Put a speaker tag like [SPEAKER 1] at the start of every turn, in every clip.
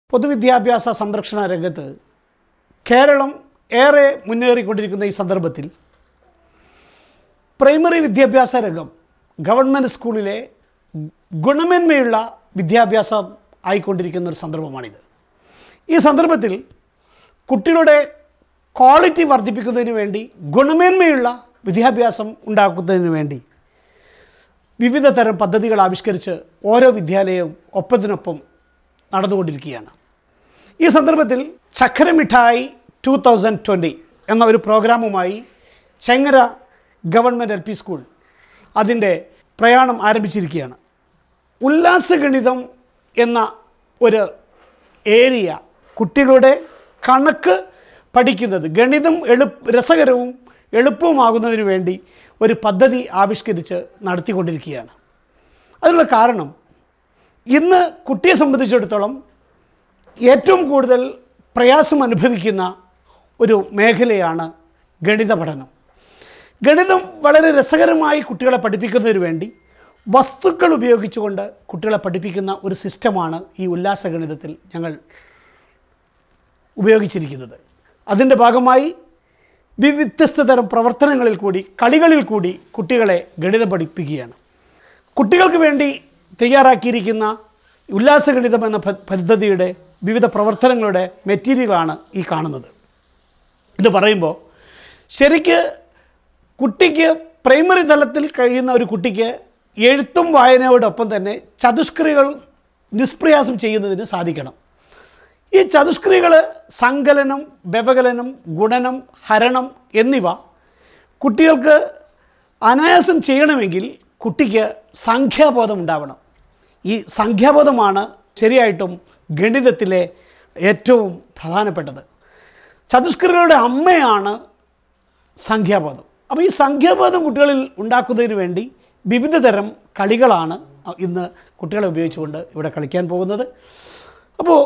[SPEAKER 1] പൊതുവിദ്യാഭ്യാസ സംരക്ഷണ രംഗത്ത് കേരളം ഏറെ മുന്നേറിക്കൊണ്ടിരിക്കുന്ന ഈ സന്ദർഭത്തിൽ പ്രൈമറി വിദ്യാഭ്യാസ രംഗം ഗവൺമെൻറ് സ്കൂളിലെ ഗുണമേന്മയുള്ള വിദ്യാഭ്യാസം ആയിക്കൊണ്ടിരിക്കുന്ന ഒരു സന്ദർഭമാണിത് ഈ സന്ദർഭത്തിൽ കുട്ടികളുടെ ക്വാളിറ്റി വർദ്ധിപ്പിക്കുന്നതിന് വേണ്ടി ഗുണമേന്മയുള്ള വിദ്യാഭ്യാസം ഉണ്ടാക്കുന്നതിന് വേണ്ടി വിവിധ തരം പദ്ധതികൾ ആവിഷ്കരിച്ച് ഓരോ വിദ്യാലയവും ഒപ്പത്തിനൊപ്പം നടന്നുകൊണ്ടിരിക്കുകയാണ് ഈ സന്ദർഭത്തിൽ ചക്കര മിഠായി ടു തൗസൻഡ് ട്വൻറ്റി എന്ന ഒരു പ്രോഗ്രാമുമായി Chengara government L P school അതിൻ്റെ പ്രയാണം ആരംഭിച്ചിരിക്കുകയാണ് ഉല്ലാസഗണിതം എന്ന ഒരു ഏരിയ കുട്ടികളുടെ കണക്ക് പഠിക്കുന്നത് ഗണിതം എളുപ്പ രസകരവും എളുപ്പവുമാകുന്നതിന് വേണ്ടി ഒരു പദ്ധതി ആവിഷ്കരിച്ച് നടത്തിക്കൊണ്ടിരിക്കുകയാണ് അതിനുള്ള കാരണം ഇന്ന് കുട്ടിയെ സംബന്ധിച്ചിടത്തോളം ഏറ്റവും കൂടുതൽ പ്രയാസം അനുഭവിക്കുന്ന ഒരു മേഖലയാണ് ഗണിത പഠനം ഗണിതം വളരെ രസകരമായി കുട്ടികളെ പഠിപ്പിക്കുന്നതിന് വേണ്ടി വസ്തുക്കൾ ഉപയോഗിച്ചുകൊണ്ട് കുട്ടികളെ പഠിപ്പിക്കുന്ന ഒരു സിസ്റ്റമാണ് ഈ ഉല്ലാസ ഗണിതത്തിൽ ഞങ്ങൾ ഉപയോഗിച്ചിരിക്കുന്നത് അതിൻ്റെ ഭാഗമായി വ്യത്യസ്ത തരം പ്രവർത്തനങ്ങളിൽ കൂടി കളികളിൽ കൂടി കുട്ടികളെ ഗണിതം പഠിപ്പിക്കുകയാണ് കുട്ടികൾക്ക് വേണ്ടി തയ്യാറാക്കിയിരിക്കുന്ന ഉല്ലാസഗണിതം എന്ന പ- പദ്ധതിയുടെ വിവിധ പ്രവർത്തനങ്ങളുടെ മെറ്റീരിയലാണ് ഈ കാണുന്നത് ഇത് പറയുമ്പോൾ ശരിക്ക് കുട്ടിക്ക് പ്രൈമറി തലത്തിൽ കഴിയുന്ന ഒരു കുട്ടിക്ക് എഴുത്തും വായനയോടൊപ്പം തന്നെ ചതുഷ്ക്രിയകൾ നിഷ്പ്രയാസം ചെയ്യുന്നതിന് സാധിക്കണം ഈ ചതുഷ്ക്രിയകൾ സങ്കലനം വ്യവകലനം ഗുണനം ഹരണം എന്നിവ കുട്ടികൾക്ക് അനായാസം ചെയ്യണമെങ്കിൽ കുട്ടിക്ക് സംഖ്യാബോധം ഉണ്ടാവണം ഈ സംഖ്യാബോധമാണ് ശരിയായിട്ടും ഗണിതത്തിലെ ഏറ്റവും പ്രധാനപ്പെട്ടത് ചതുഷ്ക്രിയകളുടെ അമ്മയാണ് സംഖ്യാബോധം അപ്പോൾ ഈ സംഖ്യാബോധം കുട്ടികളിൽ ഉണ്ടാക്കുന്നതിന് വേണ്ടി വിവിധ തരം കളികളാണ് ഇന്ന് കുട്ടികളെ ഉപയോഗിച്ചുകൊണ്ട് ഇവിടെ കളിക്കാൻ പോകുന്നത് അപ്പോൾ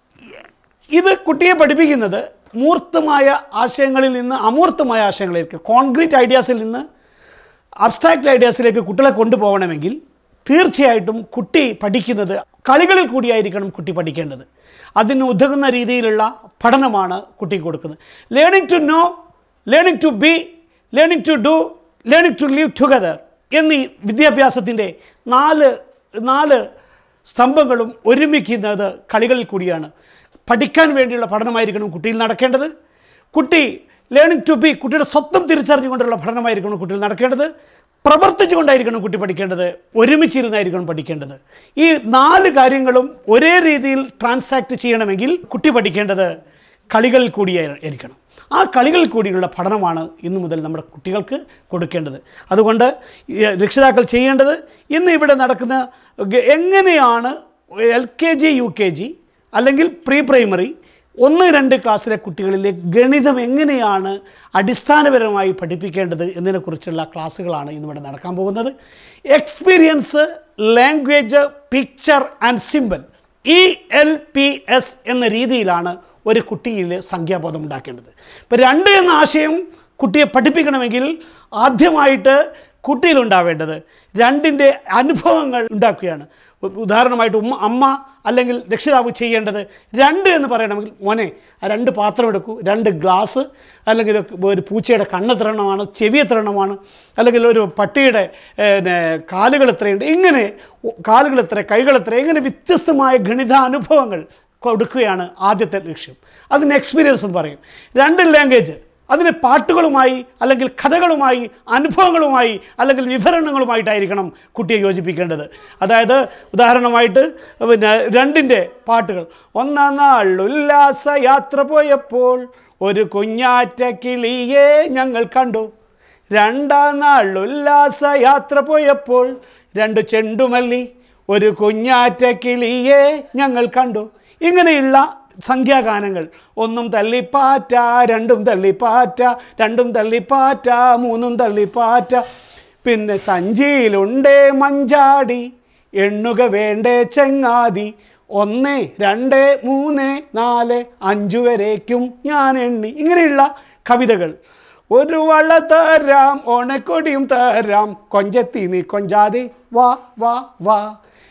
[SPEAKER 1] ഇത് കുട്ടിയെ പഠിപ്പിക്കുന്നത് മൂർത്തമായ ആശയങ്ങളിൽ നിന്ന് അമൂർത്തമായ ആശയങ്ങളിലേക്ക് കോൺക്രീറ്റ് ഐഡിയാസിൽ നിന്ന് അബ്സ്ട്രാക്റ്റ് ഐഡിയാസിലേക്ക് കുട്ടികളെ കൊണ്ടുപോകണമെങ്കിൽ തീർച്ചയായിട്ടും കുട്ടി പഠിക്കുന്നത് കളികളിൽ കൂടിയായിരിക്കണം കുട്ടി പഠിക്കേണ്ടത് അതിന് ഉതകുന്ന രീതിയിലുള്ള പഠനമാണ് കുട്ടിക്ക് കൊടുക്കുന്നത് learning to know learning to be learning to do learning to live together എന്നീ വിദ്യാഭ്യാസത്തിൻ്റെ നാല് നാല് സ്തംഭങ്ങളും ഒരുമിക്കുന്നത് കളികളിൽ കൂടിയാണ് പഠിക്കാൻ വേണ്ടിയുള്ള പഠനമായിരിക്കണം കുട്ടിയിൽ നടക്കേണ്ടത് കുട്ടി ലേണിംഗ് ടു ബി കുട്ടിയുടെ സ്വത്വം തിരിച്ചറിഞ്ഞുകൊണ്ടുള്ള പഠനമായിരിക്കണം കുട്ടിയിൽ നടക്കേണ്ടത് പ്രവർത്തിച്ചുകൊണ്ടായിരിക്കണം കുട്ടി പഠിക്കേണ്ടത് ഒരുമിച്ചിരുന്നായിരിക്കണം പഠിക്കേണ്ടത് ഈ നാല് കാര്യങ്ങളും ഒരേ രീതിയിൽ ട്രാൻസാക്ട് ചെയ്യണമെങ്കിൽ കുട്ടി പഠിക്കേണ്ടത് കളികളിൽ കൂടിയായിരിക്കണം ആ കളികളിൽ കൂടിയുള്ള പഠനമാണ് ഇന്നു മുതൽ നമ്മുടെ കുട്ടികൾക്ക് കൊടുക്കേണ്ടത് അതുകൊണ്ട് ഈ രക്ഷിതാക്കൾ ചെയ്യേണ്ടത് ഇന്ന് ഇവിടെ നടക്കുന്ന ഗ- എങ്ങനെയാണ് L K G U K G അല്ലെങ്കിൽ പ്രീ പ്രൈമറി ഒന്ന് രണ്ട് ക്ലാസ്സിലെ കുട്ടികളിലെ ഗണിതം എങ്ങനെയാണ് അടിസ്ഥാനപരമായി പഠിപ്പിക്കേണ്ടത് എന്നതിനെക്കുറിച്ചുള്ള ക്ലാസ്സുകളാണ് ഇന്നിവിടെ നടക്കാൻ പോകുന്നത് experience language picture and symbol E L P S എന്ന രീതിയിലാണ് ഒരു കുട്ടിയിൽ സംഖ്യാബോധം ഉണ്ടാക്കേണ്ടത് ഇപ്പോൾ രണ്ട് എന്ന ആശയം കുട്ടിയെ പഠിപ്പിക്കണമെങ്കിൽ ആദ്യമായിട്ട് കുട്ടിയിലുണ്ടാവേണ്ടത് രണ്ടിൻ്റെ അനുഭവങ്ങൾ ഉണ്ടാക്കുകയാണ് ഉ- ഉദാഹരണമായിട്ട് ഉമ്മ അമ്മ അല്ലെങ്കിൽ രക്ഷിതാവ് ചെയ്യേണ്ടത് രണ്ട് എന്ന് പറയണമെങ്കിൽ മോനെ ആ രണ്ട് പാത്രം എടുക്കൂ രണ്ട് ഗ്ലാസ് അല്ലെങ്കിൽ ഒരു പൂച്ചയുടെ കണ്ണ് എത്രണ്ണമാണ് ചെവി എത്രണ്ണമാണ് അല്ലെങ്കിൽ ഒരു പട്ടിയുടെ പിന്നെ കാലുകൾ എത്രയുണ്ട് ഇങ്ങനെ ഒ- കാലുകൾ എത്ര കൈകൾ എത്ര ഇങ്ങനെ വ്യത്യസ്തമായ ഗണിതാനുഭവങ്ങൾ കൊടുക്കുകയാണ് ആദ്യത്തെ ലക്ഷ്യം അതിന് എക്സ്പീരിയൻസ് എന്ന് പറയും രണ്ട് ലാംഗ്വേജ് അതിന് പാട്ടുകളുമായി അല്ലെങ്കിൽ കഥകളുമായി അനുഭവങ്ങളുമായി അല്ലെങ്കിൽ വിവരണങ്ങളുമായിട്ടായിരിക്കണം കുട്ടിയെ യോജിപ്പിക്കേണ്ടത് അതായത് ഉദാഹരണമായിട്ട് പിന്നെ രണ്ടിൻ്റെ പാട്ടുകൾ ഒന്നാം നാൾ ഉല്ലാസ യാത്ര പോയപ്പോൾ ഒരു കുഞ്ഞാറ്റ കിളിയെ ഞങ്ങൾ കണ്ടു രണ്ടാം നാൾ ഉല്ലാസ യാത്ര പോയപ്പോൾ രണ്ട് ചെണ്ടുമല്ലി ഒരു കുഞ്ഞാറ്റ കിളിയെ ഞങ്ങൾ കണ്ടു ഇങ്ങനെയുള്ള സംഖ്യാഗാനങ്ങൾ ഒന്നും തള്ളിപ്പാറ്റ രണ്ടും തള്ളിപ്പാറ്റ രണ്ടും തള്ളിപ്പാറ്റ മൂന്നും തള്ളിപ്പാറ്റ പിന്നെ സഞ്ചിയിലുണ്ടേ മഞ്ചാടി എണ്ണുക വേണ്ടേ ചെങ്ങാതി ഒന്ന് രണ്ട് മൂന്ന് നാല് അഞ്ചു വരേക്കും ഞാൻ എണ്ണി ഇങ്ങനെയുള്ള കവിതകൾ ഒരു വള തരാം ഓണക്കൊടിയും തരാം കൊഞ്ചത്തി നീ കൊഞ്ചാതെ വാ വാ വാ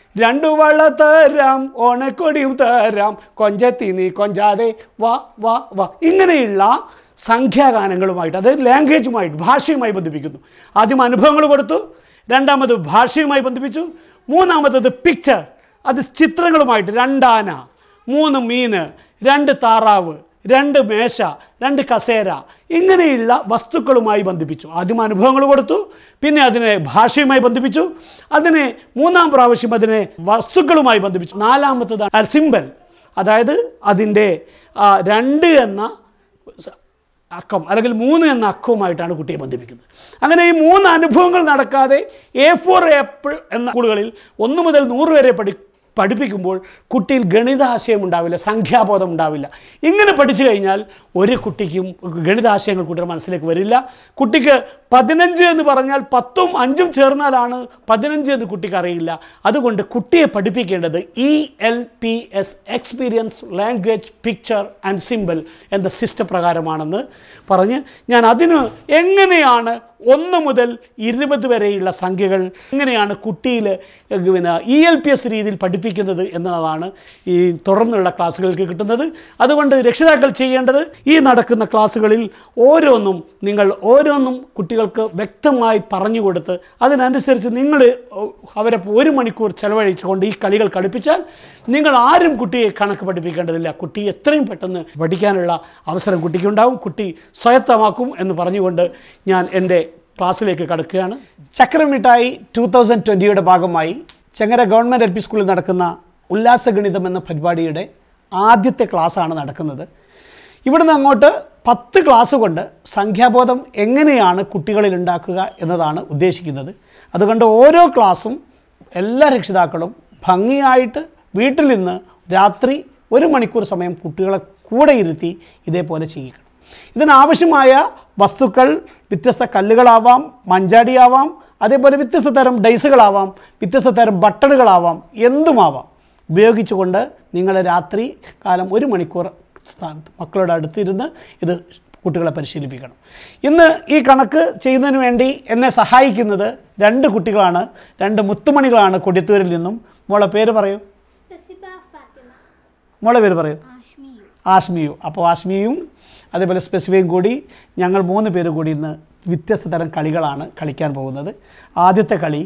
[SPEAKER 1] രണ്ടു വള തരാം ഓണക്കൊടിയും തരാം കൊഞ്ചത്തി നീ കൊഞ്ചാതെ വാ വാ വാ ഇങ്ങനെയുള്ള സംഖ്യാഗാനങ്ങളുമായിട്ട് അത് ലാംഗ്വേജുമായിട്ട് ഭാഷയുമായി ബന്ധിപ്പിക്കുന്നു ആദ്യം അനുഭവങ്ങൾ കൊടുത്തു രണ്ടാമത് ഭാഷയുമായി ബന്ധിപ്പിച്ചു മൂന്നാമത്തത് പിക്ചർ അത് ചിത്രങ്ങളുമായിട്ട് രണ്ടാന മൂന്ന് മീന് രണ്ട് താറാവ് രണ്ട് മേശ രണ്ട് കസേര ഇങ്ങനെയുള്ള വസ്തുക്കളുമായി ബന്ധിപ്പിച്ചു ആദ്യം അനുഭവങ്ങൾ കൊടുത്തു പിന്നെ അതിനെ ഭാഷയുമായി ബന്ധിപ്പിച്ചു അതിനെ മൂന്നാം പ്രാവശ്യം അതിനെ വസ്തുക്കളുമായി ബന്ധിപ്പിച്ചു നാലാമത്തതാണ് സിമ്പൽ അതായത് അതിൻ്റെ ആ, രണ്ട് എന്ന സ- അക്കം അല്ലെങ്കിൽ മൂന്ന് എന്ന അക്കവുമായിട്ടാണ് കുട്ടിയെ ബന്ധിപ്പിക്കുന്നത് അങ്ങനെ ഈ മൂന്ന് അനുഭവങ്ങൾ നടക്കാതെ എ ഫോർ ഏപ്പിൾ എന്ന സ്കൂളുകളിൽ ഒന്ന് മുതൽ നൂറ് വരെ പഠി പഠിപ്പിക്കുമ്പോൾ കുട്ടിയിൽ ഗണിതാശയം ഉണ്ടാവില്ല സംഖ്യാബോധം ഉണ്ടാവില്ല ഇങ്ങനെ പഠിച്ചു കഴിഞ്ഞാൽ ഒരു കുട്ടിക്കും ഗണിതാശയങ്ങൾ കുട്ടിയുടെ മനസ്സിലേക്ക് വരില്ല കുട്ടിക്ക് പതിനഞ്ച് എന്ന് പറഞ്ഞാൽ പത്തും അഞ്ചും ചേർന്നാലാണ് പതിനഞ്ച് എന്ന് കുട്ടിക്ക് അറിയില്ല അതുകൊണ്ട് കുട്ടിയെ പഠിപ്പിക്കേണ്ടത് E L P S experience language picture and simple എന്ന സിസ്റ്റം പ്രകാരമാണെന്ന് പറഞ്ഞ് ഞാൻ അതിന് എങ്ങനെയാണ് ഒന്ന് മുതൽ ഇരുപത് വരെയുള്ള സംഖ്യകൾ എങ്ങനെയാണ് കുട്ടിയിൽ പിന്നെ ഇ എൽ പി എസ് രീതിയിൽ പഠിപ്പിക്കുന്നത് എന്നതാണ് ഈ തുടർന്നുള്ള ക്ലാസ്സുകൾക്ക് കിട്ടുന്നത് അതുകൊണ്ട് രക്ഷിതാക്കൾ ചെയ്യേണ്ടത് ഈ നടക്കുന്ന ക്ലാസ്സുകളിൽ ഓരോന്നും നിങ്ങൾ ഓരോന്നും കുട്ടികൾക്ക് വ്യക്തമായി പറഞ്ഞു കൊടുത്ത് അതിനനുസരിച്ച് നിങ്ങൾ അവരെ ഒരു മണിക്കൂർ ചെലവഴിച്ചുകൊണ്ട് ഈ കളികൾ കളിപ്പിച്ചാൽ നിങ്ങൾ ആരും കുട്ടിയെ കണക്ക് പഠിപ്പിക്കേണ്ടതില്ല കുട്ടി എത്രയും പെട്ടെന്ന് പഠിക്കാനുള്ള അവസരം കുട്ടിക്കുണ്ടാവും കുട്ടി സ്വായത്തമാക്കും എന്ന് പറഞ്ഞുകൊണ്ട് ഞാൻ എൻ്റെ ക്ലാസ്സിലേക്ക് കടക്കുകയാണ് ചക്രമിഠായി ടു തൗസൻഡ് ട്വൻറ്റിയുടെ ഭാഗമായി ചെങ്ങര ഗവൺമെൻറ് എൽ പി സ്കൂളിൽ നടക്കുന്ന ഉല്ലാസഗണിതം എന്ന പരിപാടിയുടെ ആദ്യത്തെ ക്ലാസ്സാണ് നടക്കുന്നത് ഇവിടുന്ന് അങ്ങോട്ട് പത്ത് ക്ലാസ് കൊണ്ട് സംഖ്യാബോധം എങ്ങനെയാണ് കുട്ടികളിൽ ഉണ്ടാക്കുക എന്നതാണ് ഉദ്ദേശിക്കുന്നത് അതുകൊണ്ട് ഓരോ ക്ലാസ്സും എല്ലാ രക്ഷിതാക്കളും ഭംഗിയായിട്ട് വീട്ടിൽ നിന്ന് രാത്രി ഒരു മണിക്കൂർ സമയം കുട്ടികളെ കൂടെ ഇരുത്തി ഇതേപോലെ ചെയ്യിക്കണം ഇതിനാവശ്യമായ വസ്തുക്കൾ വ്യത്യസ്ത കല്ലുകളാവാം മഞ്ചാടിയാവാം അതേപോലെ വ്യത്യസ്ത തരം ഡൈസുകളാവാം വ്യത്യസ്ത തരം ബട്ടണുകളാവാം എന്തുമാവാം ഉപയോഗിച്ചുകൊണ്ട് നിങ്ങൾ രാത്രി കാലം ഒരു മണിക്കൂർ സ്ഥാനത്ത് മക്കളുടെ അടുത്തിരുന്ന് ഇത് കുട്ടികളെ പരിശീലിപ്പിക്കണം ഇന്ന് ഈ കണക്ക് ചെയ്യുന്നതിന് വേണ്ടി എന്നെ സഹായിക്കുന്നത് രണ്ട് കുട്ടികളാണ് രണ്ട് മുത്തുമണികളാണ് കൊടിത്തൂരിൽ നിന്നും മോളെ പേര് പറയൂ
[SPEAKER 2] സ്പെസിബ ഫാത്തിമ
[SPEAKER 1] മോളെ പേര് പറയൂ
[SPEAKER 2] ആഷ്മിയു
[SPEAKER 1] ആസ്മിയു അപ്പോൾ ആസ്മിയും അതേപോലെ സ്പെസിഫിയും കൂടി ഞങ്ങൾ മൂന്ന് പേര് കൂടി ഇന്ന് വ്യത്യസ്ത തരം കളികളാണ് കളിക്കാൻ പോകുന്നത് ആദ്യത്തെ കളി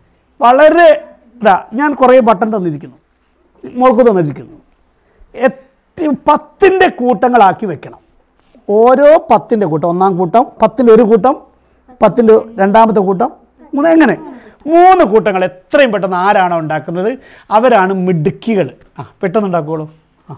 [SPEAKER 1] വളരെ ഇതാ ഞാൻ കുറേ ബട്ടൺ തന്നിരിക്കുന്നു മോൾക്ക് തന്നിരിക്കുന്നു എത്തി പത്തിൻ്റെ കൂട്ടങ്ങളാക്കി വെക്കണം ഓരോ പത്തിൻ്റെ കൂട്ടം ഒന്നാം കൂട്ടം പത്തിൻ്റെ ഒരു കൂട്ടം പത്തിൻ്റെ രണ്ടാമത്തെ കൂട്ടം മൂന്ന് എങ്ങനെ മൂന്ന് കൂട്ടങ്ങൾ എത്രയും പെട്ടെന്ന് ആരാണോ ഉണ്ടാക്കുന്നത് അവരാണ് മിടുക്കികൾ ആ പെട്ടെന്ന് ഉണ്ടാക്കുള്ളൂ ആ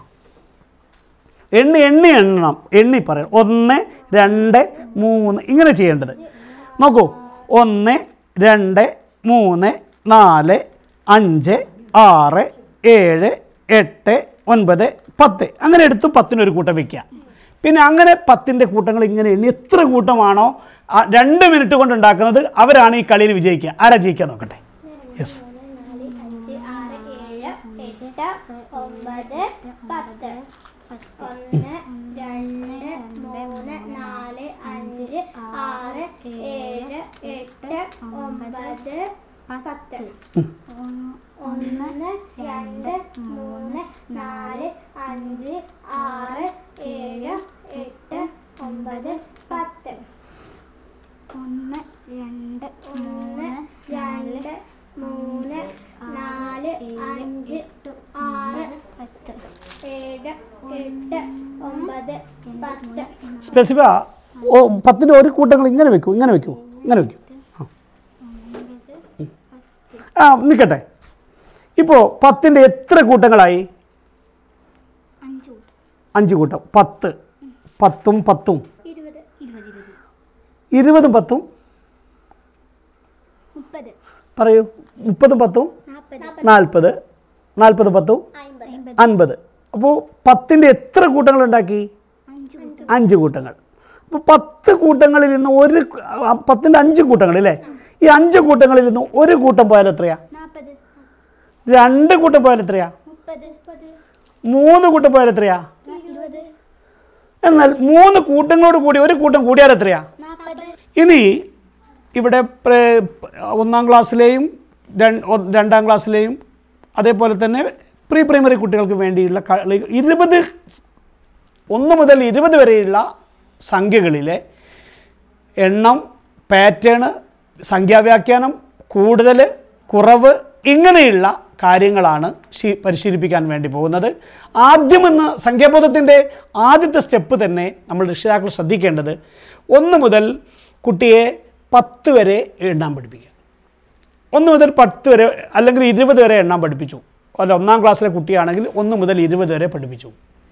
[SPEAKER 1] എണ്ണി എണ്ണി എണ്ണണം എണ്ണി പറയണം ഒന്ന് രണ്ട് മൂന്ന് ഇങ്ങനെ ചെയ്യേണ്ടത് നോക്കൂ ഒന്ന് രണ്ട് മൂന്ന് നാല് അഞ്ച് ആറ് ഏഴ് എട്ട് ഒൻപത് പത്ത് അങ്ങനെ എടുത്ത് പത്തിനൊരു കൂട്ടം വയ്ക്കുക പിന്നെ അങ്ങനെ പത്തിൻ്റെ കൂട്ടങ്ങൾ ഇങ്ങനെ എണ്ണി എത്ര കൂട്ടമാണോ ആ രണ്ട് മിനിറ്റ് കൊണ്ട് ഉണ്ടാക്കുന്നത് അവരാണ് ഈ കളിയിൽ വിജയിക്കുക ആരാ ജയിക്കാൻ നോക്കട്ടെ യെസ്
[SPEAKER 2] നാല് അഞ്ച് ആറ് ഏഴ് എട്ട് ഒമ്പത് പത്ത് ഒന്ന് രണ്ട് മൂന്ന് നാല് അഞ്ച് ആറ് ഏഴ് എട്ട് ഒമ്പത് പത്ത് ഒന്ന് രണ്ട് മൂന്ന് നാല് അഞ്ച് ആറ് ഏഴ് എട്ട് ഒമ്പത് പത്ത് ഒന്ന് രണ്ട് ഒന്ന് രണ്ട് മൂന്ന് നാല് അഞ്ച് ആറ് പത്ത് ഏഴ് എട്ട് ഒമ്പത് പത്ത്
[SPEAKER 1] സ്പെസിഫ ഓ പത്തിൻ്റെ ഒരു കൂട്ടങ്ങൾ ഇങ്ങനെ വെക്കൂ ഇങ്ങനെ വെക്കൂ ഇങ്ങനെ വെക്കൂ ആ ആ നിൽക്കട്ടെ ഇപ്പോൾ പത്തിൻ്റെ എത്ര കൂട്ടങ്ങളായി
[SPEAKER 2] അഞ്ച്
[SPEAKER 1] അഞ്ച് കൂട്ടം പത്ത് പത്തും പത്തും
[SPEAKER 2] ഇരുപത് ഇരുപത് ഇരുപത്
[SPEAKER 1] ഇരുപതും പത്തും
[SPEAKER 2] മുപ്പത്
[SPEAKER 1] പറയൂ മുപ്പതും പത്തും
[SPEAKER 2] നാൽപ്പത്
[SPEAKER 1] നാൽപ്പത് നാൽപ്പത് പത്തും
[SPEAKER 2] അമ്പത്
[SPEAKER 1] അൻപത് അപ്പോൾ പത്തിൻ്റെ എത്ര കൂട്ടങ്ങൾ ഉണ്ടാക്കി
[SPEAKER 2] അഞ്ച്
[SPEAKER 1] അഞ്ച് കൂട്ടങ്ങൾ അപ്പോൾ പത്ത് കൂട്ടങ്ങളിൽ നിന്ന് ഒരു ആ, പത്തിൻ്റെ അഞ്ച് കൂട്ടങ്ങൾ അല്ലേ ഈ അഞ്ച് കൂട്ടങ്ങളിൽ നിന്ന് ഒരു കൂട്ടം പോയാൽ എത്രയാ
[SPEAKER 2] നാൽപ്പത്
[SPEAKER 1] രണ്ട് കൂട്ടം പോയാൽ എത്രയാ
[SPEAKER 2] മുപ്പത് മുപ്പത്
[SPEAKER 1] മൂന്ന് കൂട്ടം പോയാൽ എത്രയാ
[SPEAKER 2] ഇരുപത്
[SPEAKER 1] എന്നാൽ മൂന്ന് കൂട്ടങ്ങളോട് കൂടി ഒരു കൂട്ടം കൂടിയാൽ എത്രയാ
[SPEAKER 2] നാൽപ്പത്
[SPEAKER 1] ഇനി ഇവിടെ പ്ര- ഒന്നാം ക്ലാസ്സിലെയും രൺ- ഒ- രണ്ടാം ക്ലാസ്സിലെയും അതേപോലെ തന്നെ പ്രീ പ്രൈമറി കുട്ടികൾക്ക് വേണ്ടിയുള്ള കളി ഇരുപത് ഒന്ന് മുതൽ ഇരുപത് വരെയുള്ള സംഖ്യകളിലെ എണ്ണം പാറ്റേണ് സംഖ്യാവ്യാഖ്യാനം കൂടുതൽ കുറവ് ഇങ്ങനെയുള്ള കാര്യങ്ങളാണ് ശീ പരിശീലിപ്പിക്കാൻ വേണ്ടി പോകുന്നത് ആദ്യമെന്ന് സംഖ്യാബോധത്തിൻ്റെ ആദ്യത്തെ സ്റ്റെപ്പ് തന്നെ നമ്മൾ രക്ഷിതാക്കൾ ശ്രദ്ധിക്കേണ്ടത് ഒന്ന് മുതൽ കുട്ടിയെ പത്ത് വരെ എണ്ണാൻ പഠിപ്പിക്കുക ഒന്ന് മുതൽ പത്ത് വരെ അല്ലെങ്കിൽ ഇരുപത് വരെ എണ്ണാൻ പഠിപ്പിച്ചു അല്ല ഒന്നാം ക്ലാസ്സിലെ കുട്ടിയാണെങ്കിൽ ഒന്ന് മുതൽ ഇരുപത് വരെ പഠിപ്പിച്ചു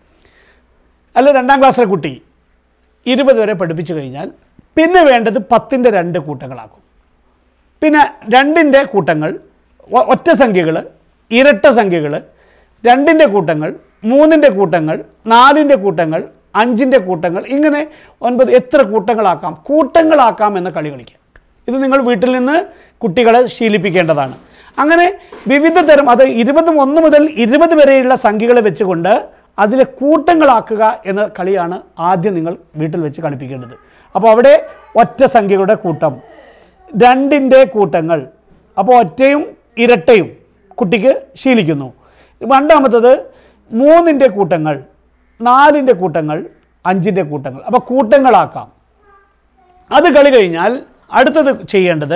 [SPEAKER 1] അല്ല രണ്ടാം ക്ലാസ്സിലെ കുട്ടി ഇരുപത് വരെ പഠിപ്പിച്ചു കഴിഞ്ഞാൽ പിന്നെ വേണ്ടത് പത്തിൻ്റെ രണ്ട് കൂട്ടങ്ങളാക്കും പിന്നെ രണ്ടിൻ്റെ കൂട്ടങ്ങൾ ഒ- ഒറ്റ സംഖ്യകൾ ഇരട്ട സംഖ്യകൾ രണ്ടിൻ്റെ കൂട്ടങ്ങൾ മൂന്നിൻ്റെ കൂട്ടങ്ങൾ നാലിൻ്റെ കൂട്ടങ്ങൾ അഞ്ചിൻ്റെ കൂട്ടങ്ങൾ ഇങ്ങനെ ഒൻപത് എത്ര കൂട്ടങ്ങളാക്കാം കൂട്ടങ്ങളാക്കാം എന്ന കളി കളിക്കാം ഇത് നിങ്ങൾ വീട്ടിൽ നിന്ന് കുട്ടികളെ ശീലിപ്പിക്കേണ്ടതാണ് അങ്ങനെ വിവിധ തരം അത് ഇരുപതും ഒന്ന് മുതൽ ഇരുപത് വരെയുള്ള സംഖ്യകളെ വെച്ചുകൊണ്ട് അതിലെ കൂട്ടങ്ങളാക്കുക എന്ന കളിയാണ് ആദ്യം നിങ്ങൾ വീട്ടിൽ വെച്ച് കളിപ്പിക്കേണ്ടത് അപ്പോൾ അവിടെ ഒറ്റ സംഖ്യകളുടെ കൂട്ടം രണ്ടിൻ്റെ കൂട്ടങ്ങൾ അപ്പോൾ ഒറ്റയും ഇരട്ടയും കുട്ടിക്ക് ശീലിക്കുന്നു രണ്ടാമത്തത് മൂന്നിൻ്റെ കൂട്ടങ്ങൾ നാലിൻ്റെ കൂട്ടങ്ങൾ അഞ്ചിൻ്റെ കൂട്ടങ്ങൾ അപ്പോൾ കൂട്ടങ്ങളാക്കാം അത് കളി കഴിഞ്ഞാൽ അടുത്തത് ചെയ്യേണ്ടത്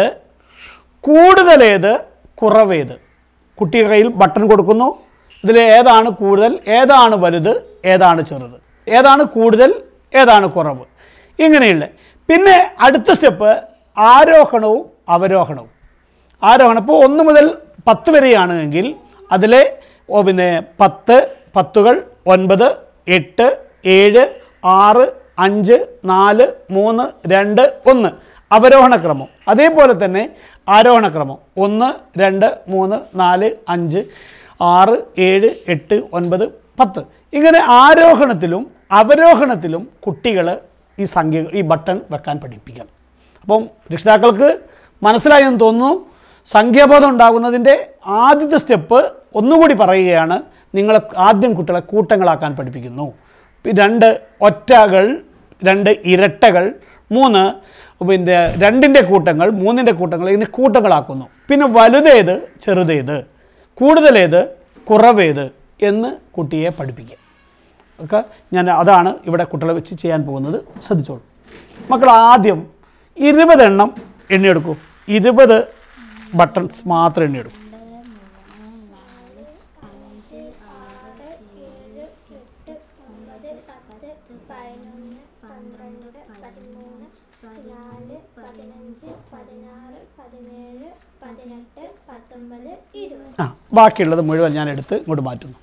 [SPEAKER 1] കൂടുതലേത് കുറവേത് കുട്ടിയുടെ കയ്യിൽ ബട്ടൺ കൊടുക്കുന്നു ഇതിൽ ഏതാണ് കൂടുതൽ ഏതാണ് വലുത് ഏതാണ് ചെറുത് ഏതാണ് കൂടുതൽ ഏതാണ് കുറവ് ഇങ്ങനെയുള്ള പിന്നെ അടുത്ത സ്റ്റെപ്പ് ആരോഹണവും അവരോഹണവും ആരോഹണം ഇപ്പോൾ ഒന്ന് മുതൽ പത്ത് വരെയാണ് എങ്കിൽ അതിലെ ഓ പിന്നെ പത്ത് പത്തുകൾ ഒൻപത് എട്ട് ഏഴ് ആറ് അഞ്ച് നാല് മൂന്ന് രണ്ട് ഒന്ന് അവരോഹണക്രമം അതേപോലെ തന്നെ ആരോഹണക്രമം ഒന്ന് രണ്ട് മൂന്ന് നാല് അഞ്ച് ആറ് ഏഴ് എട്ട് ഒൻപത് പത്ത് ഇങ്ങനെ ആരോഹണത്തിലും അവരോഹണത്തിലും കുട്ടികൾ ഈ സംഖ്യ ഈ ബട്ടൺ വെക്കാൻ പഠിപ്പിക്കണം അപ്പം രക്ഷിതാക്കൾക്ക് മനസ്സിലായെന്ന് തോന്നുന്നു സംഖ്യാബോധം ഉണ്ടാകുന്നതിൻ്റെ ആദ്യത്തെ സ്റ്റെപ്പ് ഒന്നുകൂടി പറയുകയാണ് നിങ്ങൾ ആദ്യം കുട്ടികളെ കൂട്ടങ്ങളാക്കാൻ പഠിപ്പിക്കുന്നു പി- രണ്ട് ഒറ്റകൾ രണ്ട് ഇരട്ടകൾ മൂന്ന് പിന്നെ രണ്ടിൻ്റെ കൂട്ടങ്ങൾ മൂന്നിൻ്റെ കൂട്ടങ്ങൾ ഇങ്ങനെ കൂട്ടങ്ങളാക്കുന്നു പിന്നെ വലുതേത് ചെറുതേത് കൂടുതലേത് കുറവേത് എന്ന് കുട്ടിയെ പഠിപ്പിക്കുക ഒക്കെ ഞാൻ അതാണ് ഇവിടെ കുട്ടികളെ വെച്ച് ചെയ്യാൻ പോകുന്നത് ശ്രദ്ധിച്ചോളൂ മക്കൾ ആദ്യം ഇരുപതെണ്ണം എണ്ണിയെടുക്കൂ ഇരുപത് ബട്ടൺസ് മാത്രം എണ്ണിയെടുക്കും
[SPEAKER 2] പതിനൊന്ന് പന്ത്രണ്ട് പതിമൂന്ന് പതിനാല് പതിനഞ്ച് പതിനാറ് പതിനേഴ് പതിനെട്ട് പത്തൊമ്പത് ഇരുപത്
[SPEAKER 1] ആ ബാക്കിയുള്ളത് മുഴുവൻ ഞാൻ എടുത്ത് ഇങ്ങോട്ട് മാറ്റുന്നു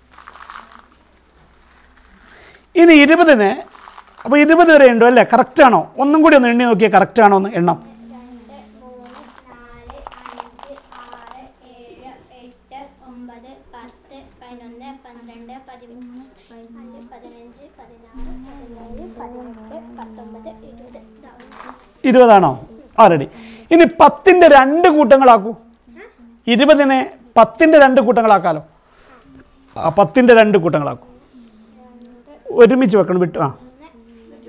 [SPEAKER 1] ഇനി ഇരുപതിന് അപ്പോൾ ഇരുപത് വരെ ഉണ്ടോ അല്ലേ കറക്റ്റാണോ ഒന്നും കൂടി ഒന്ന് എണ്ണി നോക്കിയാൽ കറക്റ്റാണോ എന്ന് എണ്ണം
[SPEAKER 2] രണ്ട് മൂന്ന് നാല് അഞ്ച് ആറ് ഏഴ് എട്ട് ഒമ്പത് പത്ത് പതിനൊന്ന് പന്ത്രണ്ട് പതിമൂന്ന് പതിനാല് പതിനഞ്ച് പതിനാറ് പതിനേഴ് പതിനെട്ട് പത്തൊമ്പത് ഇരുപത് ഇതാവുന്നു.
[SPEAKER 1] ഇരുപതാണോ ആ റെഡി ഇനി പത്തിൻ്റെ രണ്ട് കൂട്ടങ്ങളാക്കൂ ഇരുപതിനെ പത്തിൻ്റെ രണ്ട് കൂട്ടങ്ങളാക്കാലോ ആ പത്തിൻ്റെ രണ്ട് കൂട്ടങ്ങളാക്കൂ ഒരുമിച്ച് വെക്കണം വിട്ടു ആ
[SPEAKER 2] അഞ്ച്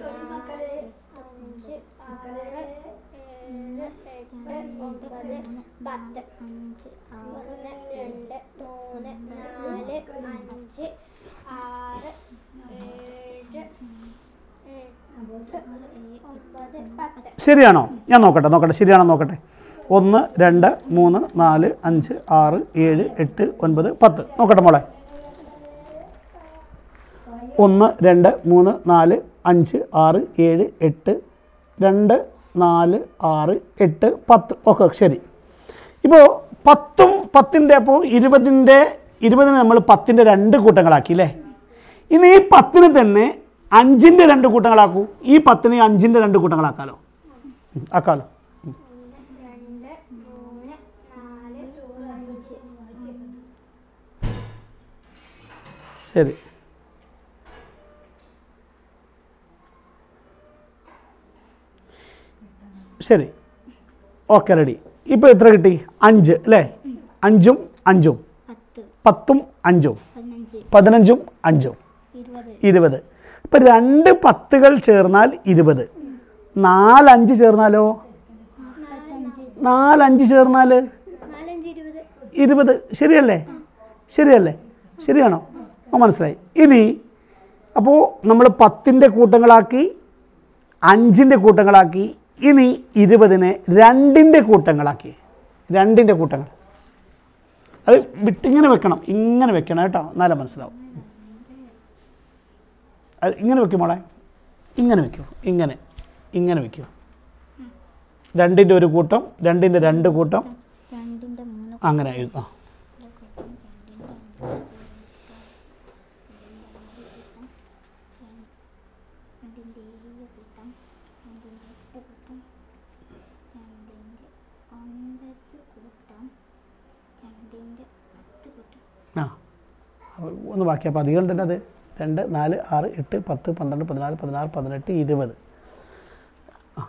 [SPEAKER 2] ആറ് ഏഴ് എട്ട് ഒമ്പത് പത്ത് അഞ്ച് ഒന്ന് രണ്ട് മൂന്ന് നാല് അഞ്ച് ആറ് ഏഴ് എട്ട് ഒമ്പത് പത്ത്
[SPEAKER 1] ശരിയാണോ ഞാൻ നോക്കട്ടെ നോക്കട്ടെ ശരിയാണോ നോക്കട്ടെ ഒന്ന് രണ്ട് മൂന്ന് നാല് അഞ്ച് ആറ് ഏഴ് എട്ട് ഒൻപത് പത്ത് നോക്കട്ടെ മോളെ ഒന്ന് രണ്ട് മൂന്ന് നാല് അഞ്ച് ആറ് ഏഴ് എട്ട് രണ്ട് നാല് ആറ് എട്ട് പത്ത് ഓക്കെ ശരി ഇപ്പോൾ പത്തും പത്തിൻ്റെ അപ്പോൾ ഇരുപതിൻ്റെ ഇരുപതിന് നമ്മൾ പത്തിൻ്റെ രണ്ട് കൂട്ടങ്ങളാക്കി അല്ലേ ഇനി ഈ പത്തിന് തന്നെ അഞ്ചിൻ്റെ രണ്ട് കൂട്ടങ്ങളാക്കൂ ഈ പത്തിന് അഞ്ചിൻ്റെ രണ്ട് കൂട്ടങ്ങളാക്കാലോ ഉം, ആക്കാലോ
[SPEAKER 2] രണ്ട് മൂന്ന് നാല് അഞ്ച്
[SPEAKER 1] ശരി ശരി ഓക്കെ റെഡി ഇപ്പോൾ എത്ര കിട്ടി അഞ്ച് അല്ലേ അഞ്ചും അഞ്ചും
[SPEAKER 2] പത്ത്
[SPEAKER 1] പത്തും അഞ്ചും
[SPEAKER 2] പതിനഞ്ച്
[SPEAKER 1] പതിനഞ്ചും അഞ്ചും
[SPEAKER 2] ഇരുപത്
[SPEAKER 1] ഇരുപത് ഇപ്പം രണ്ട് പത്തുകൾ ചേർന്നാൽ ഇരുപത് നാലഞ്ച് ചേർന്നാലോ
[SPEAKER 2] നാൽപ്പത്തഞ്ച്
[SPEAKER 1] നാലഞ്ച് ചേർന്നാൽ
[SPEAKER 2] നാലഞ്ച് ഇരുപത്
[SPEAKER 1] ഇരുപത് ശരിയല്ലേ ശരിയല്ലേ ശരിയാണോ ആ മനസ്സിലായി ഇനി അപ്പോൾ നമ്മൾ പത്തിൻ്റെ കൂട്ടങ്ങളാക്കി അഞ്ചിൻ്റെ കൂട്ടങ്ങളാക്കി ഇനി ഇരുപതിനെ രണ്ടിൻ്റെ കൂട്ടങ്ങളാക്കി രണ്ടിൻ്റെ കൂട്ടങ്ങൾ അത് വിട്ടിങ്ങനെ വെക്കണം ഇങ്ങനെ വെക്കണം കേട്ടോ എന്നാലേ മനസ്സിലാവും അത് ഇങ്ങനെ വെക്കും മോളെ ഇങ്ങനെ വെക്കൂ ഇങ്ങനെ ഇങ്ങനെ വെക്കൂ രണ്ടിൻ്റെ ഒരു കൂട്ടം രണ്ടിൻ്റെ രണ്ട് കൂട്ടം
[SPEAKER 2] രണ്ടിൻ്റെ മൂന്ന്
[SPEAKER 1] അങ്ങനെ എഴുതാം
[SPEAKER 2] രണ്ടിൻ്റെ ഏഴ് കൂട്ടം രണ്ടിൻ്റെ എട്ട് കൂട്ടം രണ്ടിൻ്റെ ഒൻപത് കൂട്ടം രണ്ടിൻ്റെ പത്ത് കൂട്ടം
[SPEAKER 1] ആ അപ്പോൾ ഒന്ന് ബാക്കി അപ്പോൾ അധികം ഉണ്ടല്ലോ അത് രണ്ട് നാല് ആറ് എട്ട് പത്ത് പന്ത്രണ്ട് പതിനാല് പതിനാറ് പതിനെട്ട് ഇരുപത് ആ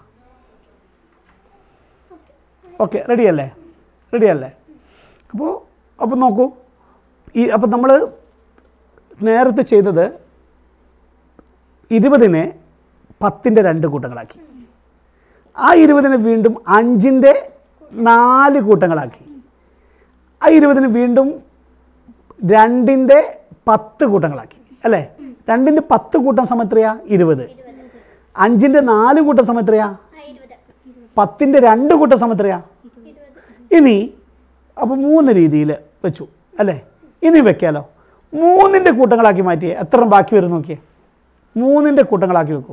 [SPEAKER 1] ഓക്കെ റെഡിയല്ലേ റെഡിയല്ലേ അപ്പോൾ അപ്പോൾ നോക്കൂ ഈ അപ്പോൾ നമ്മൾ നേരത്തെ ചെയ്തത് ഇരുപതിനെ പത്തിൻ്റെ രണ്ട് കൂട്ടങ്ങളാക്കി ആ ഇരുപതിനെ വീണ്ടും അഞ്ചിൻ്റെ നാല് കൂട്ടങ്ങളാക്കി ആ ഇരുപതിന് വീണ്ടും രണ്ടിൻ്റെ പത്ത് കൂട്ടങ്ങളാക്കി അല്ലേ രണ്ടിൻ്റെ പത്ത് കൂട്ടം സമയം എത്രയാ ഇരുപത് അഞ്ചിൻ്റെ നാല് കൂട്ടം സമയം എത്രയാ പത്തിൻ്റെ രണ്ട് കൂട്ടം സമയം എത്രയാ ഇനി അപ്പോൾ മൂന്ന് രീതിയിൽ വെച്ചു അല്ലേ ഇനി വെക്കാലോ മൂന്നിൻ്റെ കൂട്ടങ്ങളാക്കി മാറ്റിയേ എത്ര ബാക്കി വരും നോക്കിയേ മൂന്നിൻ്റെ കൂട്ടങ്ങളാക്കി വെക്കൂ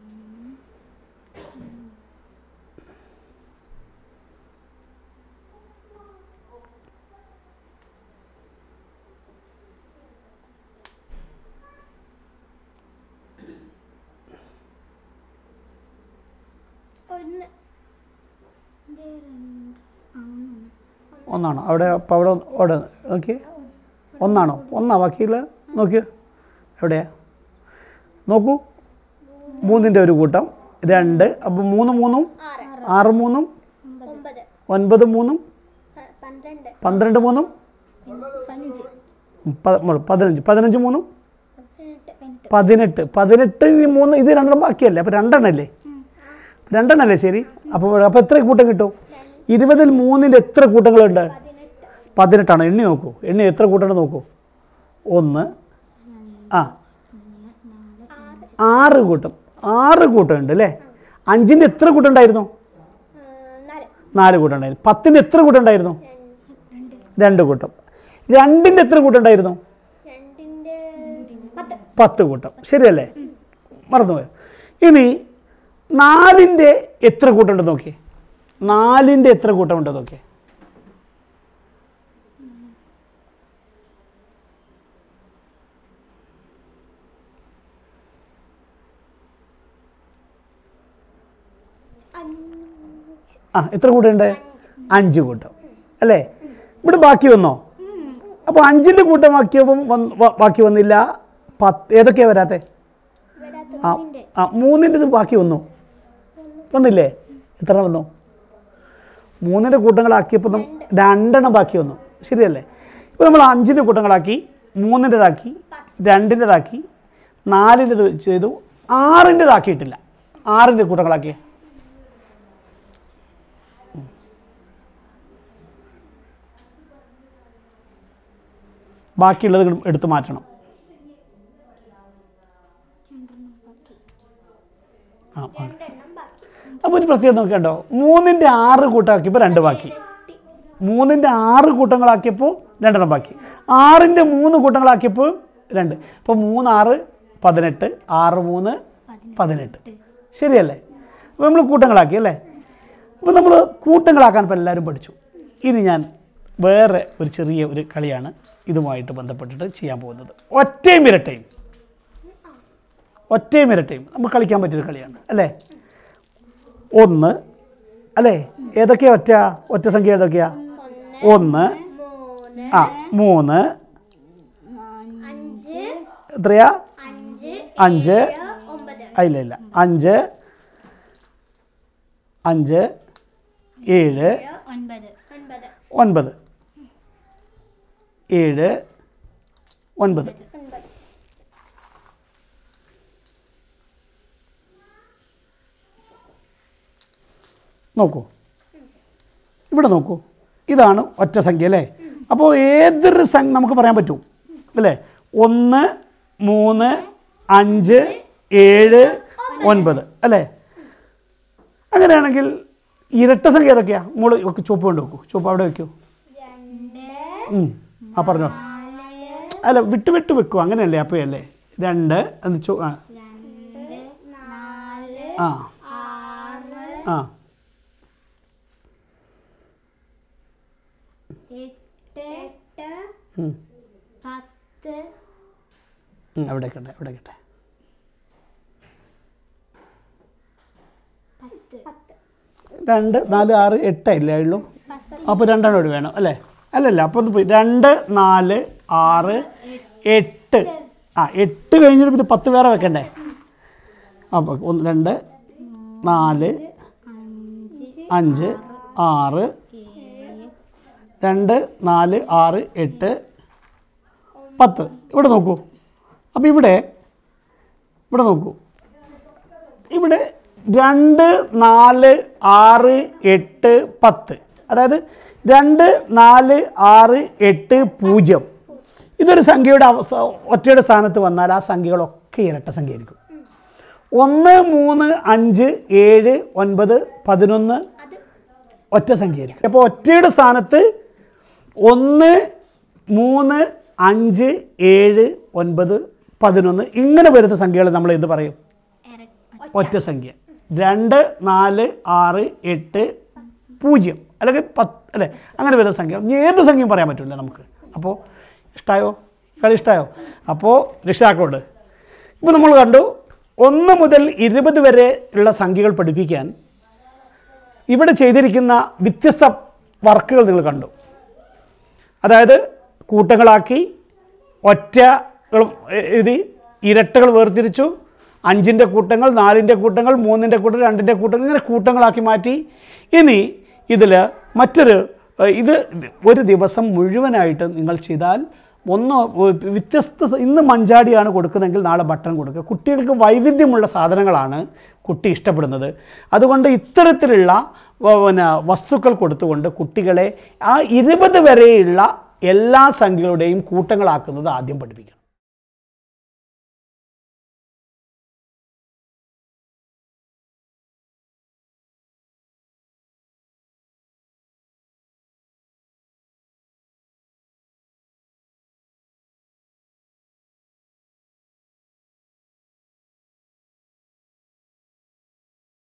[SPEAKER 2] ഒന്ന്
[SPEAKER 1] ഒന്നാണോ അവിടെ അപ്പോൾ അവിടെ അവിടെ നോക്കി ഒന്നാണോ ഒന്നാ ബാക്കിയുള്ള നോക്കിയോ എവിടെയാ നോക്കൂ മൂന്നിൻ്റെ ഒരു കൂട്ടം രണ്ട് അപ്പോൾ മൂന്ന് മൂന്നും
[SPEAKER 2] ആറ്
[SPEAKER 1] ആറ് മൂന്നും
[SPEAKER 2] ഒമ്പത്
[SPEAKER 1] ഒൻപത് മൂന്നും
[SPEAKER 2] പ- പന്ത്രണ്ട്
[SPEAKER 1] പന്ത്രണ്ട് മൂന്നും
[SPEAKER 2] പതിനഞ്ച്
[SPEAKER 1] പ- മോള് പതിനഞ്ച് പതിനഞ്ച് മൂന്നും
[SPEAKER 2] പതിനെട്ട്
[SPEAKER 1] പതിനെട്ട് പതിനെട്ട് ഈ മൂന്ന് ഇത് രണ്ടെണ്ണം ബാക്കിയല്ലേ അപ്പോൾ രണ്ടെണ്ണല്ലേ രണ്ടെണ്ണല്ലേ ശരി അപ്പോൾ അപ്പോൾ എത്ര കൂട്ടം കിട്ടും ഇരുപതിൽ മൂന്നിൻ്റെ എത്ര കൂട്ടങ്ങളുണ്ട്
[SPEAKER 2] പതിനെട്ട്
[SPEAKER 1] പതിനെട്ടാണ് എണ്ണി നോക്കൂ എണ്ണി എത്ര കൂട്ടണ്ട് നോക്കൂ ഒന്ന് ആ ആറ് കൂട്ടം ആറ് കൂട്ടം ഉണ്ട് അല്ലേ അഞ്ചിൻ്റെ എത്ര കൂട്ടം ഉണ്ടായിരുന്നു
[SPEAKER 2] ആ, നാല്
[SPEAKER 1] നാല് കൂട്ടം ഉണ്ടായിരുന്നു പത്തിൻ്റെ എത്ര കൂട്ടം ഉണ്ടായിരുന്നു
[SPEAKER 2] രണ്ട്
[SPEAKER 1] രണ്ട് കൂട്ടം രണ്ടിൻ്റെ എത്ര കൂട്ടം ഉണ്ടായിരുന്നു
[SPEAKER 2] രണ്ടിൻ്റെ പത്ത്
[SPEAKER 1] പത്ത് കൂട്ടം ശരിയല്ലേ മറന്നുപോയോ ഇനി നാലിൻ്റെ എത്ര കൂട്ടമുണ്ട് നോക്കിയേ നാലിൻ്റെ എത്ര കൂട്ടമുണ്ട് നോക്കിയേ
[SPEAKER 2] അഞ്ച്
[SPEAKER 1] ആ എത്ര കൂട്ടമുണ്ട് അഞ്ച് കൂട്ടം അല്ലേ ഇവിടെ ബാക്കി വന്നോ അപ്പോൾ അഞ്ചിൻ്റെ കൂട്ടം ബാക്കിയപ്പം വന്ന് വ- ബാക്കി വന്നില്ല പത്ത് ഏതൊക്കെയാണ് വരാത്തെ
[SPEAKER 2] വരാത്ത
[SPEAKER 1] ആ
[SPEAKER 2] ഒന്നിൻ്റെ
[SPEAKER 1] ആ മൂന്നിൻ്റെ ഇത് ബാക്കി വന്നു വന്നില്ലേ എത്ര വന്നു മൂന്നിൻ്റെ കൂട്ടങ്ങളാക്കിയപ്പോൾ നം- രണ്ടെണ്ണം ബാക്കി വന്നു ശരിയല്ലേ ഇപ്പോൾ നമ്മൾ അഞ്ചിൻ്റെ കൂട്ടങ്ങളാക്കി മൂന്നിൻ്റെതാക്കി രണ്ടിൻ്റെതാക്കി നാലിൻ്റെത് ചെയ്തു ആറിൻ്റെതാക്കിയിട്ടില്ല ആറിൻ്റെ കൂട്ടങ്ങളാക്കിയേ ബാക്കിയുള്ളത് ഇങ്ങട് എടുത്ത് മാറ്റണം ആ ആ.
[SPEAKER 2] രണ്ടെണ്ണം ബാക്കി
[SPEAKER 1] അപ്പോൾ ഒരു പ്രത്യേകത നോക്കണ്ടോ മൂന്നിൻ്റെ ആറ് കൂട്ടമാക്കിയപ്പോൾ രണ്ട് ബാക്കി മൂന്നിൻ്റെ ആറ് കൂട്ടങ്ങളാക്കിയപ്പോൾ രണ്ടെണ്ണം ബാക്കി ആറിൻ്റെ മൂന്ന് കൂട്ടങ്ങളാക്കിയപ്പോൾ രണ്ട് അപ്പോൾ മൂന്ന് ആറ് പതിനെട്ട് ആറ് മൂന്ന് പതിനെട്ട് ശരിയല്ലേ അപ്പോൾ നമ്മൾ കൂട്ടങ്ങളാക്കി അല്ലേ അപ്പോൾ നമ്മൾ കൂട്ടങ്ങളാക്കാൻ ഇപ്പോൾ എല്ലാവരും പഠിച്ചു ഇനി ഞാൻ വേറെ ഒരു ചെറിയ ഒരു കളിയാണ് ഇതുമായിട്ട് ബന്ധപ്പെട്ടിട്ട് ചെയ്യാൻ പോകുന്നത് ഒറ്റയും ഇരട്ടയും ഒറ്റയും ഇരട്ടയും നമുക്ക് കളിക്കാൻ പറ്റിയൊരു കളിയാണ് അല്ലേ ഒന്ന് അല്ലേ ഏതൊക്കെയാ ഒറ്റ ഒറ്റ സംഖ്യ ഏതൊക്കെയാ ഒന്ന്
[SPEAKER 2] മൂന്ന്
[SPEAKER 1] ആ മൂന്ന്
[SPEAKER 2] അഞ്ച്
[SPEAKER 1] എത്രയാ
[SPEAKER 2] അഞ്ച്
[SPEAKER 1] അഞ്ച്
[SPEAKER 2] ഏഴ്, ഒമ്പത്
[SPEAKER 1] ആ, ഇല്ല ഇല്ല അഞ്ച് അഞ്ച് ഏഴ്
[SPEAKER 2] ഒൻപത് ഒൻപത്
[SPEAKER 1] ഒൻപത് ഏഴ് ഒൻപത്
[SPEAKER 2] ഒൻപത്
[SPEAKER 1] നോക്കൂ ഇവിടെ നോക്കൂ ഇതാണ് ഒറ്റ സംഖ്യ അല്ലേ അപ്പോൾ ഏതൊരു സംഖ്യ നമുക്ക് പറയാൻ പറ്റും അല്ലേ ഒന്ന് മൂന്ന് അഞ്ച് ഏഴ് ഒൻപത് അല്ലേ അങ്ങനെയാണെങ്കിൽ ഇരട്ട സംഖ്യ ഏതൊക്കെയാണ് മോള് വെക്ക് ചുവപ്പ് കൊണ്ട് വെക്കൂ ചുവപ്പ് അവിടെ വെക്കൂ ഉം. ആ പറഞ്ഞോ അല്ല വിട്ട് വിട്ട് വെക്കൂ അങ്ങനെയല്ലേ അപ്പോൾ അല്ലേ രണ്ട് എന്ന് ചോ ആ ആ ആ
[SPEAKER 2] എട്ട്
[SPEAKER 1] ഉം.
[SPEAKER 2] പത്ത്
[SPEAKER 1] ഉം, അവിടെ കേട്ടെ അവിടെ കേട്ടെ
[SPEAKER 2] പത്ത് പത്ത്
[SPEAKER 1] രണ്ട് നാല് ആറ് എട്ടല്ലേ ഉള്ളൂ അപ്പോൾ രണ്ടെണ്ണം കൂടി വേണം അല്ലേ അല്ലല്ല അപ്പോൾ ഒന്ന് പോയി രണ്ട് നാല് ആറ് എട്ട് ആ എട്ട് കഴിഞ്ഞിട്ട് പിന്നെ പത്ത് വേറെ വെക്കണ്ടേ അപ്പോൾ ഒന്ന് രണ്ട് നാല് അഞ്ച് ആറ് രണ്ട് നാല് ആറ് എട്ട് പത്ത് ഇവിടെ നോക്കൂ അപ്പോൾ ഇവിടെ ഇവിടെ നോക്കൂ ഇവിടെ രണ്ട് നാല് ആറ് എട്ട് പത്ത് അതായത് രണ്ട് നാല് ആറ് എട്ട് പൂജ്യം ഇതൊരു സംഖ്യയുടെ അവസ്ഥ ഒറ്റയുടെ സ്ഥാനത്ത് വന്നാൽ ആ സംഖ്യകളൊക്കെ ഇരട്ട സംഖ്യയായിരിക്കും ഒന്ന് മൂന്ന് അഞ്ച് ഏഴ് ഒൻപത് പതിനൊന്ന് ഒറ്റ സംഖ്യയായിരിക്കും അപ്പോൾ ഒറ്റയുടെ സ്ഥാനത്ത് ഒന്ന് മൂന്ന് അഞ്ച് ഏഴ് ഒൻപത് പതിനൊന്ന് ഇങ്ങനെ വരുന്ന സംഖ്യകൾ നമ്മൾ എന്ത് പറയും ഒറ്റ സംഖ്യ രണ്ട് നാല് ആറ് എട്ട് പൂജ്യം അല്ലെങ്കിൽ പത്ത് അല്ലേ അങ്ങനെ വരുന്ന സംഖ്യ ഇനി ഏത് സംഖ്യയും പറയാൻ പറ്റില്ല നമുക്ക് അപ്പോൾ ഇഷ്ടമായോ കളി ഇഷ്ടമായോ അപ്പോൾ രക്ഷിതാക്കളോട് ഇപ്പോൾ നമ്മൾ കണ്ടു ഒന്ന് മുതൽ ഇരുപത് വരെ ഉള്ള സംഖ്യകൾ പഠിപ്പിക്കാൻ ഇവിടെ ചെയ്തിരിക്കുന്ന വ്യത്യസ്ത വർക്കുകൾ നിങ്ങൾ കണ്ടു അതായത് കൂട്ടങ്ങളാക്കി ഒറ്റകൾ എഴുതി ഇരട്ടകൾ വേർതിരിച്ചു അഞ്ചിൻ്റെ കൂട്ടങ്ങൾ നാലിൻ്റെ കൂട്ടങ്ങൾ മൂന്നിൻ്റെ കൂട്ടങ്ങൾ രണ്ടിൻ്റെ കൂട്ടങ്ങൾ ഇങ്ങനെ കൂട്ടങ്ങളാക്കി മാറ്റി ഇനി ഇതിൽ മറ്റൊരു ഏഹ്, ഇത് ഒരു ദിവസം മുഴുവനായിട്ട് നിങ്ങൾ ചെയ്താൽ ഒന്ന് വ്യത്യസ്ത സ- ഇന്ന് മഞ്ചാടിയാണ് കൊടുക്കുന്നതെങ്കിൽ നാളെ ബട്ടൺ കൊടുക്കുക കുട്ടികൾക്ക് വൈവിധ്യമുള്ള സാധനങ്ങളാണ് കുട്ടി ഇഷ്ടപ്പെടുന്നത് അതുകൊണ്ട് ഇത്തരത്തിലുള്ള വ- പിന്നെ വസ്തുക്കൾ കൊടുത്തുകൊണ്ട് കുട്ടികളെ ആ ഇരുപത് വരെയുള്ള എല്ലാ സംഖ്യകളുടെയും കൂട്ടങ്ങളാക്കുന്നത് ആദ്യം പഠിപ്പിക്കണം